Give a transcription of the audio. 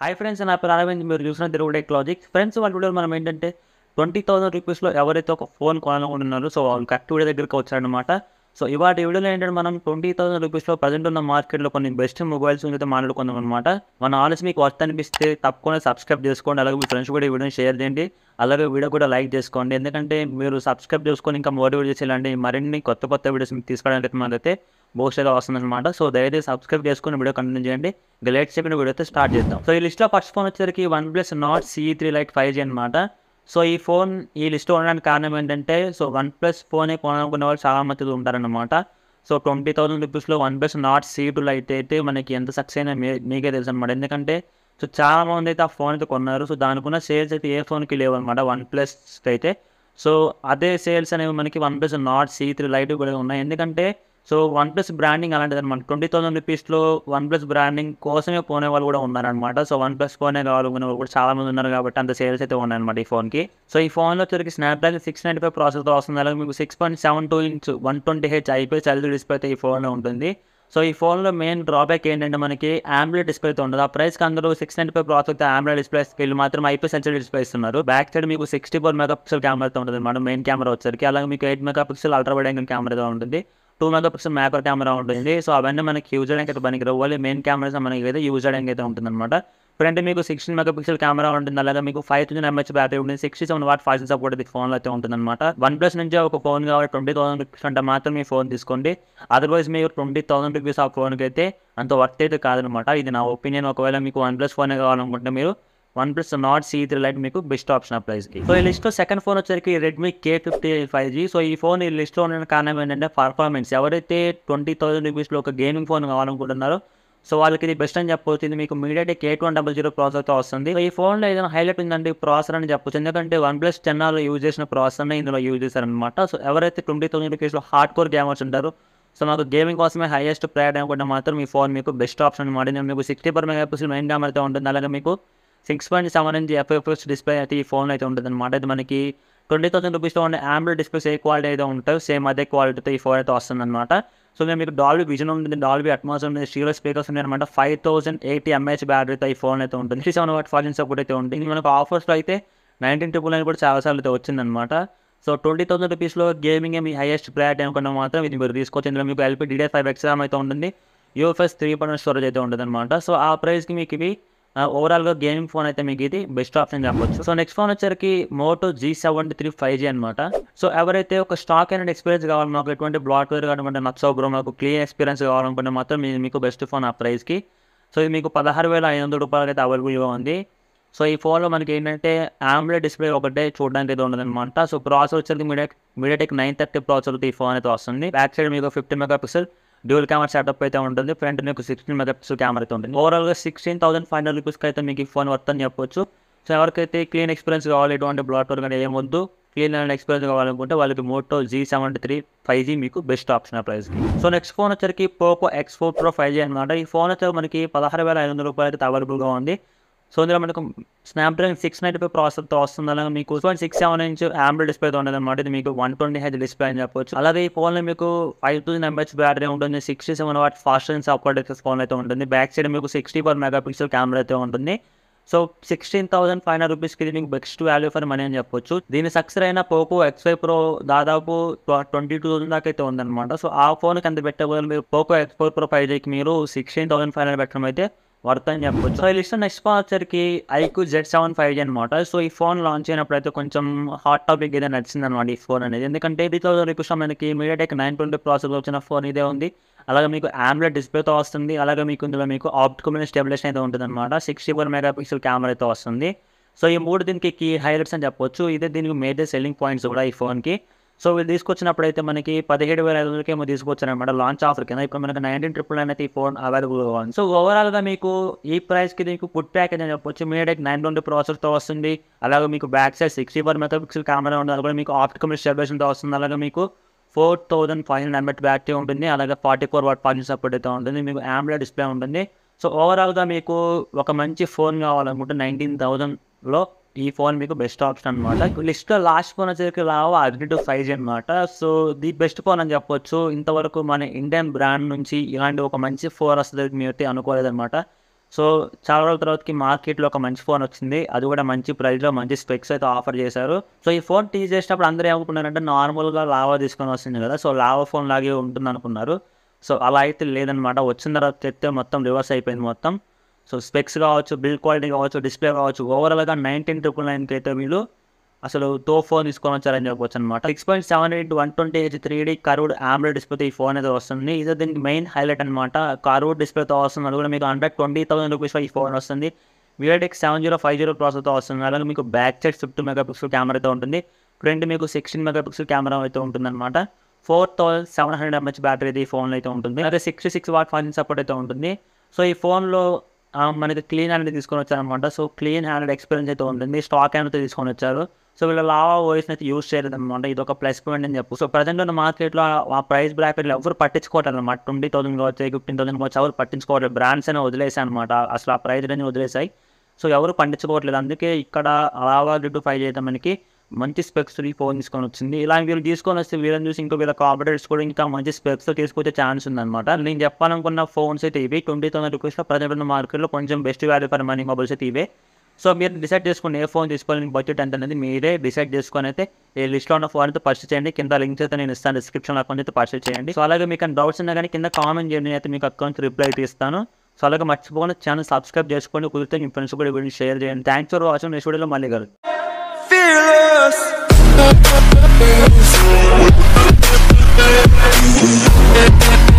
Hi friends నా పేరు అరవింద్ మీరు చూసిన తిరుగుడే లాజిక్ ఫ్రెండ్స్ వాళ్ళ వీడియో మనం ఏంటంటే ట్వంటీ థౌసండ్ రూపీస్లో ఎవరైతే ఒక ఫోన్ కొనాలనుకుంటున్నారో సో వాళ్ళు కరెక్ట్ వీడియో దగ్గరికి వచ్చారనమాట సో ఇవాటి వీడియోలో ఏంటంటే మనం ట్వంటీ థౌసండ్ రూపీస్లో ప్రజెంట్ ఉన్న మార్కెట్లో కొన్ని బెస్ట్ మొబైల్స్ అయితే మాట్లాడుకుందాం అనమాట మన ఆలోచన మీకు వర్త్ అనిపిస్తే తప్పకుండా సబ్స్క్రైబ్ చేసుకోండి అలాగే మీ ఫ్రెండ్స్ కూడా ఈ వీడియోని షేర్ చేయండి అలాగే వీడియో కూడా లైక్ చేసుకోండి ఎందుకంటే మీరు సబ్స్క్రైబ్ చేసుకొని ఇంకా మోటివేట్ చేసేలాంటి మరిన్ని కొత్త కొత్త వీడియోస్ మీకు తీసుకోవడానికి మనైతే బోస్ట్గా వస్తుందన్నమాట సో దయచేసి సబ్స్క్రైబ్ చేసుకుని వీడియో కంటిన్యూ చేయండి ఇంకా లేట్ చెప్పిన వీడియో అయితే స్టార్ట్ చేద్దాం సో ఈ లిస్ట్లో ఫస్ట్ ఫోన్ వచ్చేసరికి one plus Nord C three lite five G అనమాట సో ఈ ఫోన్ ఈ లిస్ట్లో ఉండడానికి కారణం ఏంటంటే సో వన్ ప్లస్ ఫోనే కొనాలనుకునే వాళ్ళు చాలా మంది ఉంటారనమాట సో ట్వంటీ థౌసండ్ రూపీస్లో one plus Nord C two lite అయితే మనకి ఎంత సక్సెస్ అయినా మీ మీకే తెలుసు అనమాట ఎందుకంటే సో చాలా మంది అయితే ఆ ఫోన్ అయితే కొన్నారు సో దానికి ఉన్న సేల్స్ అయితే ఏ ఫోన్కి లేవు అనమాట వన్ ప్లస్ అయితే సో అదే సేల్స్ అనేవి మనకి one plus Nord C three lite కూడా ఉన్నాయి ఎందుకంటే సో వన్ ప్లస్ బ్రాండింగ్ అలాంటిది అనమాట ట్వంటీ థౌసండ్ రూపీస్లో వన్ ప్లస్ బ్రాండింగ్ కోసమే పోనే వాళ్ళు కూడా ఉన్నారనమాట సో వన్ ప్లస్ ఫోనే కావాలనుకునే వాళ్ళు కూడా చాలా మంది ఉన్నారు కాబట్టి అంత సేల్స్ అయితే ఉన్నాయన్నమాట ఈ ఫోన్కి సో ఈ ఫోన్లో వచ్చరికి స్నాప్డ్రాగన్ సిక్స్ నైంటీ ఫైవ్ ప్రాసెసర్తో వస్తుంది అలాగే మీకు six point seven two inch one twenty H IPS LCD display అయితే ఈ ఫోన్లో ఉంటుంది సో ఈ ఫోన్లో మెయిన్ డ్రాబ్యాక్ ఏంటంటే మనకి ఆంబ్లెట్ డిస్ప్లే అయితే ఉండదు ఆ ప్రైస్కి అందరూ సిక్స్ నైంటీ ఫైవ్ ప్రాసెస్ అయితే ఆంబ్లెట్ డిస్ప్లే వీళ్ళు మాత్రం ఐపీఎస్ ఎల్జీ డిస్ప్లే ఇస్తున్నారు బ్యాక్ సైడ్ మీకు sixty four mega pixel camera అయితే ఉంటుంది అనమాట మెయిన్ కెమెరా వచ్చరికి అలాగే మీకు eight mega pixel ultra wide angle camera అయితే ఉంటుంది two mega pixel macro camera ఉంటుంది సో అవన్నీ మనకి యూజ్ చేయడానికి అయితే పనికి ఓన్లీ మెయిన్ కెమెరాస్ మనకి అయితే యూజ్ చేయడానికి అయితే ఉంటుంది అనమాట ఫ్రంట్ మీకు సిక్స్టీన్ మెగా పిక్సెల్ కెమెరా ఉంటుంది అలాగే మీకు ఫైవ్ థౌసండ్ ఎంహెచ్ బ్యాటరీ ఉంటుంది sixty seven watt fast support అయితే ఫోన్లో అయితే ఉంటుంది అనమాట వన్ ప్లస్ నుంచి ఒక ఫోన్ కావాలి ట్వంటీ థౌసండ్ రూపీస్ అంటే మాత్రం మీ ఫోన్ తీసుకోండి అదర్వైజ్ మీరు ట్వంటీ థౌసండ్ రూపీస్ ఆ ఫోన్కి అయితే అంత వర్త్ అయితే కాదనమాట ఇది నా ఒపీనియన్ ఒకవేళ మీకు వన్ ప్లస్ ఫోనే కావాలనుకుంటే మీరు one plus Nord C three lite మీకు బెస్ట్ ఆప్షన్ ఆ ప్రైస్కి సో ఈ లిస్ట్లో సెకండ్ ఫోన్ వచ్చరికి Redmi K fifty five G so ఈ ఫోన్ ఈ లిస్ట్లో ఉన్న కారణం ఏంటంటే పర్ఫార్మెన్స్ ఎవరైతే ట్వంటీ థౌసండ్ రూపీస్లో ఒక గేమింగ్ ఫోన్ కావాలనుకుంటున్నారో సో వాళ్ళకి ఇది బెస్ట్ అని చెప్పవచ్చు ఇది మీకు MediaTek K one double zero ప్రాసెసర్తో వస్తుంది ఈ ఫోన్లో ఏదైనా హైలైట్ ఉందంటే ప్రాసెసర్ అని చెప్పొచ్చు ఎందుకంటే వన్ ప్లస్ టెన్ ఆర్లో యూజ్ చేసిన ప్రాసెసర్ని ఇందులో యూజ్ చేశారనమాట సో ఎవరైతే ట్వంటీ థౌసండ్ రూపీస్లో హార్డ్ కోర్ గేమర్స్ ఉంటారో సో నాకు గేమింగ్ కోసమే హైయెస్ట్ ప్రయారిటీ అనుకుంటే మాత్రం ఈ ఫోన్ మీకు బెస్ట్ ఆప్షన్ అనమాట నేను మీకు sixty per mega pixel main కెమెరాతో ఉంటుంది అలాగే మీకు six point seven inch FFS display అయితే ఈ ఫోన్ అయితే ఉంటుంది అనమాట ఇది మనకి ట్వంటీ థౌసండ్ రూపీస్లో ఉండే ఆంబ్లెడ్ డిస్ప్లేస్ ఏ క్వాలిటీ అయితే ఉంటాయో సేమ్ అదే క్వాలిటీతో ఈ ఫోన్ అయితే వస్తుంది అనమాట సో మేము మీకు డాల్బీ విజన్ ఉంటుంది డాల్బీ అట్మాస్ ఉంటుంది స్టీరియో స్పీకర్స్ ఉన్నాయి అనమాట ఫైవ్ థౌసండ్ ఎయిటీ ఎంఏహెచ్ బ్యాటరీతో ఈ ఫోన్ అయితే ఉంటుంది sixty seven watt charging support అయితే ఉంటుంది ఇది మనకు ఆఫర్స్లో అయితే నైన్టీన్ ట్రిపుల్ నైన్ కూడా చాలాసార్లు అయితే వచ్చిందనమాట సో ట్వంటీ థౌసండ్ రూపీస్లో గేమింగ్ మీ హైయెస్ట్ ప్రయారిటీ అనుకున్న మాత్రం ఇది మీరు తీసుకోవచ్చు ఇందులో మీకు ఎల్పీ డిడిఆర్ ఫైవ్ ఎక్స్రామ్ అయితే ఉంటుంది యూఎఫ్ఎస్ త్రీ పాయింట్ స్టోరేజ్ అయితే ఉంటుంది అనమాట సో ఆ ప్రైస్కి మీకు ఇవి ఓవరాల్గా గేమింగ్ ఫోన్ అయితే మీకు ఇది బెస్ట్ ఆప్షన్ చెప్పొచ్చు సో నెక్స్ట్ ఫోన్ వచ్చరికి Moto G seventy three five G అనమాట సో ఎవరైతే ఒక స్టాక్ అండ్ ఎక్స్పీరియన్స్ కావాలి మాకు ఎటువంటి బ్లాట్వేర్ కావాలంటే నచ్చో బ్రో మాకు క్లీన్ ఎక్స్పీరియన్స్ కావాలనుకుంటే మాత్రం ఇది మీకు బెస్ట్ ఫోన్ ఆ ప్రైస్కి సో ఇది మీకు పదహారు వేల ఐదు వందల రూపాయలకి అయితే అవైలబుల్గా ఉంది సో ఈ ఫోన్లో మనకి ఏంటంటే ఆమ్లెట్ డిస్ప్లే ఒకటే చూడడానికి అయితే ఉండదు అనమాట సో ప్రాసెసర్ వచ్చేది media MediaTek nine thirty processor ఈ ఫోన్ అయితే వస్తుంది బ్యాక్ సైడ్ మీకు fifty mega pixel dual camera setup అయితే ఉంటుంది ఫ్రంట్ మీకు సిక్స్టీన్ మెగా పిక్సెల్ కెమెరా అయితే ఉంటుంది ఓవరాల్గా సిక్స్టీన్ థౌసండ్ ఫైవ్ హండ్రెడ్ రూపీస్కి అయితే మీకు ఈ ఫోన్ వర్త్ అని చెప్పొచ్చు సో ఎవరికైతే క్లీన్ ఎక్స్పీరియన్స్ కావాలి ఎటువంటి బ్లాట్ కానీ ఏమొద్దు క్లీన్ అండ్ ఎక్స్పీరియన్స్ కావాలనుకుంటే వాళ్ళకి Moto G seventy three five G మీకు బెస్ట్ ఆప్షన్ ఆ ప్రైస్కి సో నెక్స్ట్ ఫోన్ వచ్చరికి Poco X four pro five G అనమాట ఈ ఫోన్ వచ్చి మనకి పదహారు వేల ఐదు వందల రూపాయలు అయితే అవైలబుల్గా ఉంది సో ఇందులో మనకు స్నాప్డ్రాగన్ సిక్స్ నైంటీ ఫైవ్ ప్రాసెసర్తో వస్తుంది అలాగే మీకు point six seven inch AMOLED డిస్ప్లేతో ఉండదు అనమాట ఇది మీకు వన్ ట్వంటీ హెచ్ డిస్ప్లే అని చెప్పొచ్చు అలాగే ఈ ఫోన్లో మీకు ఫైవ్ థౌసండ్ ఎంహెచ్ బ్యాటరీ ఉంటుంది sixty seven watt fast and support phone అయితే ఉంటుంది బ్యాక్ సైడ్ మీకు sixty four mega pixel camera అయితే ఉంటుంది so sixteen thousand five hundred రూపీస్కి ఇది మీకు బెస్ట్ వాల్యూ ఫర్ మనీ అని చెప్పొచ్చు దీని సక్సెస్ అయిన పోకో ఎక్స్ ఫైవ్ ప్రో దాదాపు ట్వంటీ టూ థౌసండ్ దాకా అయితే ఉందన్నమాట సో ఆ ఫోన్కి అంత పెట్టబోదు మీరు Poco X four pro five జీకి మీరు సిక్స్టీన్ థౌసండ్ ఫైవ్ హండ్రెడ్ పెట్టడం అయితే వర్త్ అని చెప్పొచ్చు సో ఈ లిస్ట్ నెక్స్ట్ ఫోన్ వచ్చరికి iQOO Z seven five G అనమాట సో ఈ ఫోన్ లాంచ్ అయినప్పుడు అయితే కొంచెం హాట్ టాపిక్ ఏదైనా నచ్చింది అనమాట ఈ ఫోన్ అనేది ఎందుకంటే త్రీ థౌసండ్ రూపీస్ మనకి మీడియాటెక్ నైన్ ట్వంటీ ప్రాసెస్ వచ్చిన ఫోన్ ఇదే ఉంది అలాగే మీకు ఆమ్లెట్ డిస్ప్లేతో వస్తుంది అలాగే మీకు ఇందులో మీకు ఆప్టికల్ స్టెబిలేషన్ అయితే ఉంటుంది అనమాట sixty four mega pixel camera అయితే వస్తుంది సో ఈ మూడు దీనికి కీ హైలైట్స్ అని చెప్పొచ్చు ఇదే దీనికి మేజర్ సెల్లింగ్ పాయింట్స్ కూడా ఈ ఫోన్కి సో వీళ్ళు తీసుకొచ్చినప్పుడు అయితే మనకి పదిహేడు వేల ఐదు వందలకి ఏమో తీసుకొచ్చారనమాట లాంచ్ ఆఫర్ కింద ఇప్పుడు మనకి నైన్టీన్ ట్రిపుల్ నైన్ అయితే ఈ ఫోన్ అవైలబుల్గా ఉంది సో ఓవరాల్గా మీకు ఈ ప్రైస్కి మీకు ఫుడ్ ప్యాకేజ్ అని చెప్పొచ్చు మీడియాటెక్ నైన్ ట్వంటీ ప్రాసెసర్తో వస్తుంది అలాగే మీకు back side sixty four mega pixel camera ఉంటుంది అది కూడా మీకు ఆప్టికల్ స్టెబిలేషన్తో వస్తుంది అలాగే మీకు ఫోర్ థౌసండ్ ఫైవ్ హండ్రెడ్ ఎంబెట్ బ్యాటరీ ఉంటుంది అలాగే ఫార్టీ ఫోర్ వాట్ పాజిటివ్ సపోర్ట్ అయితే ఉంటుంది మీకు ఆమ్లెట్ డిస్ప్లే ఉంటుంది సో ఓవరాల్గా మీకు ఒక మంచి ఫోన్ కావాలనుకుంటే నైన్టీన్ థౌసండ్లో ఈ ఫోన్ మీకు బెస్ట్ ఆప్షన్ అనమాట లిస్ట్లో లాస్ట్ ఫోన్ వచ్చేసరికి Lava Agni two five G అనమాట సో ది బెస్ట్ ఫోన్ అని చెప్పొచ్చు ఇంతవరకు మన ఇండియన్ బ్రాండ్ నుంచి ఇలాంటి ఒక మంచి ఫోన్ వస్తుంది మీరు అయితే అనుకోలేదన్నమాట సో చాలా రోజుల తర్వాతకి మార్కెట్లో ఒక మంచి ఫోన్ వచ్చింది అది కూడా మంచి ప్రైస్లో మంచి స్పెక్స్ అయితే ఆఫర్ చేశారు సో ఈ ఫోన్ టీజ్ చేసినప్పుడు అందరూ ఏమనుకున్నారంటే నార్మల్గా లావా తీసుకొని వస్తుంది కదా సో లావా ఫోన్ లాగే ఉంటుంది అనుకున్నారు సో అలా అయితే లేదనమాట వచ్చిన తర్వాత చెప్తే మొత్తం రివర్స్ అయిపోయింది మొత్తం సో స్పెక్స్ కావచ్చు బిల్డ్ క్వాలిటీ కావచ్చు డిస్ప్లే కావచ్చు ఓవరాల్గా నైన్టీన్ ట్రిపుల్ నైన్కి అయితే వీళ్ళు అసలు తో ఫోన్ తీసుకొని వచ్చారని చెప్పొచ్చు అనమాట six point seven eight one twenty H three D curved AMOLED డిస్ప్లేతో ఈ ఫోన్ అయితే వస్తుంది ఇది దీనికి మెయిన్ హైలైట్ అనమాట కర్వ్డ్ డిస్ప్లేతో వస్తుంది అది కూడా మీకు హండ్రెడ్ ట్వంటీ థౌసండ్ రూపీస్లో ఈ ఫోన్ వస్తుంది MediaTek seven zero five zero ప్రాసెస్తో వస్తుంది అలాగే మీకు back side fifty mega pixel camera అయితే ఉంటుంది ఫ్రంట్ మీకు సిక్స్టీన్ మెగా పిక్సెల్ కెమెరా అయితే ఉంటుంది అనమాట four thousand seven hundred mAh battery అయితే ఈ ఫోన్లో అయితే ఉంటుంది అదే sixty six watt fast support అయితే ఉంటుంది సో ఈ ఫోన్లో ఆ, మనకి క్లీన్ హ్యాండ్ తీసుకొని వచ్చారనమాట సో క్లీన్ హ్యాండ్ ఎక్స్పీరియన్స్ అయితే ఉంటుంది స్టాక్ హ్యాండ్ అయితే తీసుకొని వచ్చారు సో వీళ్ళు లావా వాయిస్ అయితే యూస్ చేయలేదు అనమాట ఇది ఒక ప్లస్ పాయింట్ అని చెప్పు సో ప్రజెంట్ ఉన్న మార్కెట్లో ఆ ప్రైస్ బ్రాకెట్లో ఎవరు పట్టించుకోవట్లేదు అనమాట ట్వంటీ థౌసండ్ కావచ్చు ఫిఫ్టీన్ థౌసండ్ కావచ్చు ఎవరు పట్టించుకోవట్లేదు బ్రాండ్స్ అనే వదిలేసాయి అనమాట అసలు ఆ ప్రైస్ అనేది వదిలేసాయి సో ఎవరు పండించుకోవట్లేదు అందుకే ఇక్కడ లావా టు ఫైవ్ అయితే మనకి మంచి స్పెక్స్ ఈ ఫోన్ తీసుకొని వచ్చింది ఇలా వీళ్ళు తీసుకొని వస్తే వీళ్ళని చూసి ఇంకో వీళ్ళ కాంపిటేటర్స్ కూడా ఇంకా మంచి స్పెక్స్ తీసుకొచ్చే ఛాన్స్ ఉందన్నమాట నేను చెప్పాలనుకున్న ఫోన్స్ అయితే ఇవి ట్వంటీ థౌసండ్ రూపీస్లో ప్రజెంట్ ఉన్న మార్కెట్లో కొంచెం best value for money mobiles అయితే ఇవే సో మీరు డిసైడ్ చేసుకుని ఏ ఫోన్ తీసుకోవాలి బడ్జెట్ ఎంత అనేది మీరే డిసైడ్ చేసుకొని అయితే ఈ లిస్ట్లో ఉన్న ఫోన్ అయితే పర్చేస్ చేయండి కింద లింక్స్ అయితే నేను ఇస్తాను డిస్క్రిప్షన్ అకౌంట్ అయితే పర్చేస్ చేయండి సో అలాగే మీకు డౌట్స్ ఉన్నా కానీ కింద కామెంట్ చేయండి అయితే మీకు అకౌంట్ రిప్లై అయితే ఇస్తాను సో అలాగే మర్చిపోకుండా ఛానల్ సబ్స్క్రైబ్ చేసుకోండి కుదిరితే మీ ఫ్రెండ్స్ కూడా వీడియో షేర్ చేయండి థ్యాంక్స్ ఫర్ వాచింగ్ నెక్స్ట్ వీడియోలో మళ్ళీ కలుగుతాం fearless.